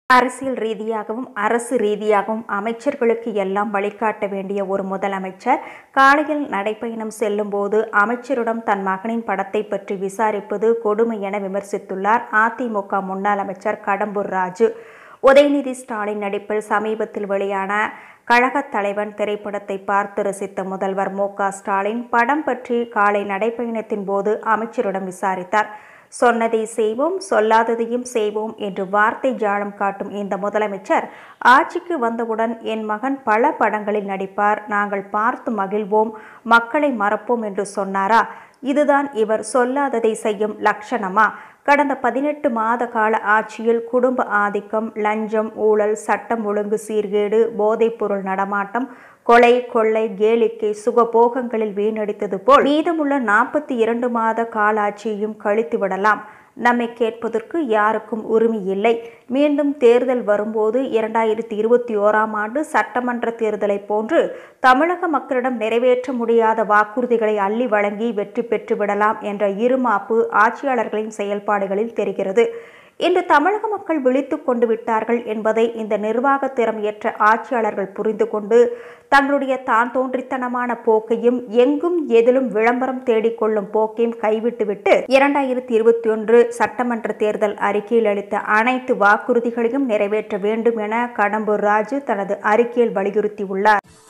அரசியல் ரீதியாகவும் அரசு ரீதியாகவும் அமைச்சர்களுக்கு எல்லாம் வழிகாட்ட வேண்டிய ஒரு முதலமைச்சர் காலையில் நடைப்பயணம் செல்லும்போது அமைச்சரிடம் தன் மகனின் படத்தை பற்றி விசாரிப்பது கொடுமை என விமர்சித்துள்ளார் அதிமுக முன்னாள் அமைச்சர் கடம்பூர் ராஜு உதயநிதி ஸ்டாலின் நடிப்பில் சமீபத்தில் வெளியான கழகத் தலைவன் திரைப்படத்தை பார்த்து ரசித்த முதல்வர் மு க ஸ்டாலின் படம் பற்றி காலை நடைப்பயணத்தின் போது அமைச்சரிடம் விசாரித்தார் சொன்னதை செய்வோம் சொல்லாததையும் செய்வோம் என்று வார்த்தை ஜாலம் காட்டும் இந்த முதலமைச்சர் ஆட்சிக்கு வந்தவுடன் என் மகன் பல படங்களில் நடிப்பார் நாங்கள் பார்த்து மகிழ்வோம் மக்களை மறப்போம் என்று சொன்னாரா இதுதான் இவர் சொல்லாததை செய்யும் லட்சணமா கடந்த பதினெட்டு மாத கால ஆட்சியில் குடும்ப ஆதிக்கம் லஞ்சம் ஊழல் சட்டம் ஒழுங்கு சீர்கேடு போதைப்பொருள் நடமாட்டம் கொலை கொள்ளை கேளிக்கை சுகபோகங்களில் வீணடித்தது போல் மீதமுள்ள நாற்பத்தி இரண்டு மாத கால ஆட்சியையும் கழித்து விடலாம் நம்மை கேட்பதற்கு யாருக்கும் உரிமை இல்லை மீண்டும் தேர்தல் வரும்போது இரண்டாயிரத்தி இருபத்தி ஓராம் ஆண்டு சட்டமன்ற தேர்தலை போன்று தமிழக மக்களிடம் நிறைவேற்ற முடியாத வாக்குறுதிகளை அள்ளி வழங்கி வெற்றி பெற்றுவிடலாம் என்ற இருமாப்பு ஆட்சியாளர்களின் செயல்பாடுகளில் தெரிகிறது இன்று தமிழக மக்கள் விழித்து கொண்டு விட்டார்கள் என்பதை இந்த நிர்வாக திறமையற்ற ஆட்சியாளர்கள் புரிந்து கொண்டு தங்களுடைய தான் தோன்றித்தனமான போக்கையும் எங்கும் எதிலும் விளம்பரம் தேடிக்கொள்ளும் போக்கையும் கைவிட்டுவிட்டு இரண்டாயிரத்தி இருபத்தி ஒன்று சட்டமன்ற தேர்தல் அறிக்கையில் அளித்த அனைத்து வாக்குறுதிகளையும் நிறைவேற்ற வேண்டும் என கடம்பூர் ராஜு தனது அறிக்கையில் வலியுறுத்தியுள்ளார்